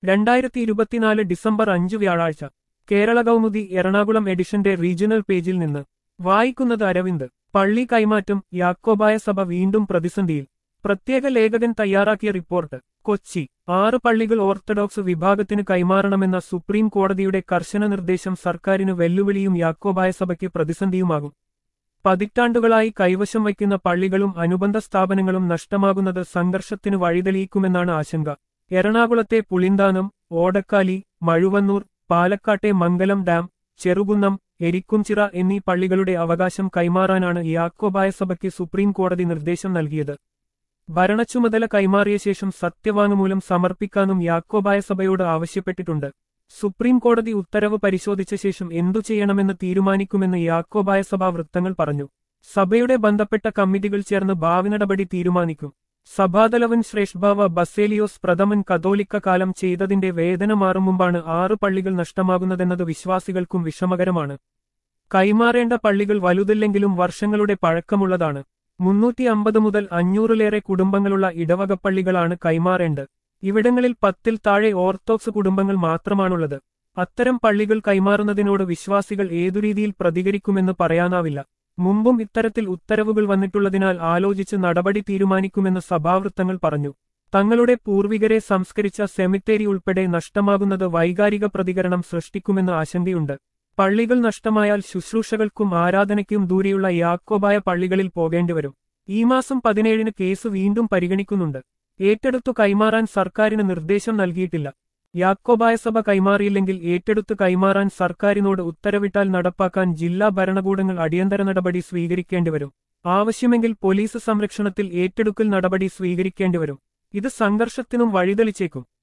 രണ്ടായിരത്തി ഇരുപത്തിനാല് ഡിസംബർ അഞ്ച് വ്യാഴാഴ്ച കേരള കൗമുദി എറണാകുളം എഡിഷന്റെ റീജിയണൽ പേജിൽ നിന്ന് വായിക്കുന്നത് അരവിന്ദ് പള്ളി കൈമാറ്റം യാക്കോബായ സഭ വീണ്ടും പ്രതിസന്ധിയിൽ പ്രത്യേക ലേഖകൻ തയ്യാറാക്കിയ റിപ്പോർട്ട് കൊച്ചി ആറ് പള്ളികൾ ഓർത്തഡോക്സ് വിഭാഗത്തിന് കൈമാറണമെന്ന സുപ്രീം കോടതിയുടെ കർശന നിർദ്ദേശം സർക്കാരിന് വെല്ലുവിളിയും യാക്കോബായ സഭയ്ക്ക് പ്രതിസന്ധിയുമാകും പതിറ്റാണ്ടുകളായി കൈവശം വയ്ക്കുന്ന പള്ളികളും അനുബന്ധ സ്ഥാപനങ്ങളും നഷ്ടമാകുന്നത് സംഘർഷത്തിന് വഴിതെളിയിക്കുമെന്നാണ് ആശങ്ക എറണാകുളത്തെ പുളിന്താനം ഓടക്കാലി മഴുവന്നൂർ പാലക്കാട്ടെ മംഗലം ഡാം ചെറുകുന്നം എരിക്കുംചിറ എന്നീ പള്ളികളുടെ അവകാശം കൈമാറാനാണ് യാക്കോബായ സഭയ്ക്ക് സുപ്രീം കോടതി നിർദ്ദേശം നൽകിയത് ഭരണച്ചുമതല കൈമാറിയ ശേഷം സത്യവാങ്മൂലം സമർപ്പിക്കാനും യാക്കോബായ സഭയോട് ആവശ്യപ്പെട്ടിട്ടുണ്ട് സുപ്രീം കോടതി ഉത്തരവ് പരിശോധിച്ച ശേഷം എന്തു ചെയ്യണമെന്ന് തീരുമാനിക്കുമെന്ന് യാക്കോബായ സഭാ വൃത്തങ്ങൾ പറഞ്ഞു സഭയുടെ ബന്ധപ്പെട്ട കമ്മിറ്റികൾ ചേർന്ന് ഭാവി നടപടി തീരുമാനിക്കും സഭാതലവൻ ശ്രേഷ്ഠാവ ബസേലിയോസ് പ്രഥമൻ കത്തോലിക്ക കാലം ചെയ്തതിന്റെ വേദന മാറും മുമ്പാണ് ആറ് പള്ളികൾ നഷ്ടമാകുന്നതെന്നത് വിശ്വാസികൾക്കും വിഷമകരമാണ് കൈമാറേണ്ട പള്ളികൾ വലുതില്ലെങ്കിലും വർഷങ്ങളുടെ പഴക്കമുള്ളതാണ് മുന്നൂറ്റി അമ്പത് മുതൽ അഞ്ഞൂറിലേറെ കുടുംബങ്ങളുള്ള ഇടവകപ്പള്ളികളാണ് കൈമാറേണ്ടത് ഇവിടങ്ങളിൽ പത്തിൽ താഴെ ഓർത്തഡോക്സ് കുടുംബങ്ങൾ മാത്രമാണുള്ളത് അത്തരം പള്ളികൾ കൈമാറുന്നതിനോട് വിശ്വാസികൾ ഏതു രീതിയിൽ പ്രതികരിക്കുമെന്ന് പറയാനാവില്ല മുമ്പും ഇത്തരത്തിൽ ഉത്തരവുകൾ വന്നിട്ടുള്ളതിനാൽ ആലോചിച്ച് നടപടി തീരുമാനിക്കുമെന്ന് സഭാവൃത്തങ്ങൾ പറഞ്ഞു തങ്ങളുടെ പൂർവികരെ സംസ്കരിച്ച സെമിത്തേരി ഉൾപ്പെടെ നഷ്ടമാകുന്നത് വൈകാരിക പ്രതികരണം സൃഷ്ടിക്കുമെന്ന് ആശങ്കയുണ്ട് പള്ളികൾ നഷ്ടമായാൽ ശുശ്രൂഷകൾക്കും ആരാധനയ്ക്കും ദൂരെയുള്ള യാക്കോബായ പള്ളികളിൽ പോകേണ്ടിവരും ഈ മാസം പതിനേഴിന് കേസ് വീണ്ടും പരിഗണിക്കുന്നുണ്ട് ഏറ്റെടുത്തു കൈമാറാൻ സർക്കാരിന് നിർദ്ദേശം നൽകിയിട്ടില്ല യാക്കോബായ സഭ കൈമാറിയില്ലെങ്കിൽ ഏറ്റെടുത്ത് കൈമാറാൻ സർക്കാരിനോട് ഉത്തരവിട്ടാൽ നടപ്പാക്കാൻ ജില്ലാ ഭരണകൂടങ്ങൾ അടിയന്തര നടപടി സ്വീകരിക്കേണ്ടിവരും ആവശ്യമെങ്കിൽ പോലീസ് സംരക്ഷണത്തിൽ ഏറ്റെടുക്കൽ നടപടി സ്വീകരിക്കേണ്ടിവരും ഇത് സംഘർഷത്തിനും വഴിതെളിച്ചേക്കും